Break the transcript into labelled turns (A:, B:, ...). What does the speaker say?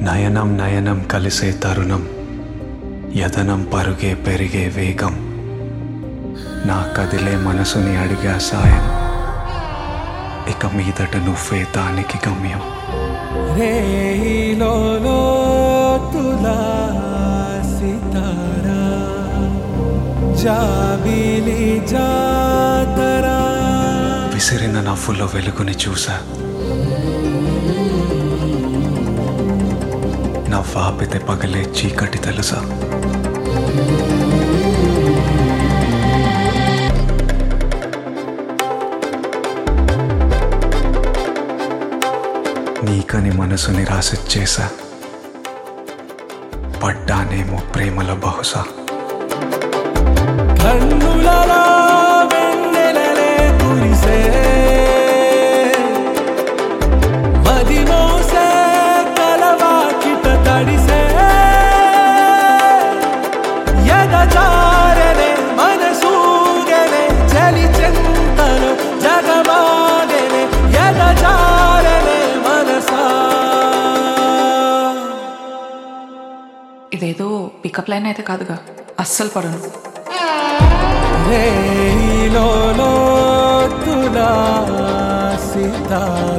A: నయనం నయనం కలిసే తరుణం యతనం పరుగే పెరిగే వేగం నా కదిలే మనసుని అడిగా సాయం ఇక మీదట నువ్వే దానికి గమ్యం
B: రేయిలో తులా సితారా జాబిలి జాతరా
A: విసిరిన నవ్వుల్లో వెలుగుని చూసా నవ్వాపితే పగలే చీకటి తెలుసా నీకని మనసుని రాసిచ్చేసా పడ్డానేమో ప్రేమల బహుశా
B: కన్నులలో వెన్నెలలే కురిసే మది మోసే కలవాకిట తడిసే ఎదజారనే మనసూగనే చలి చెంతను జగమాగనే ఎదజారనే మనసా
C: ఇదేదో పికప్ లైన్ అయితే కాదుగా అస్సలు పడను
B: రేయిలో తులా సితారా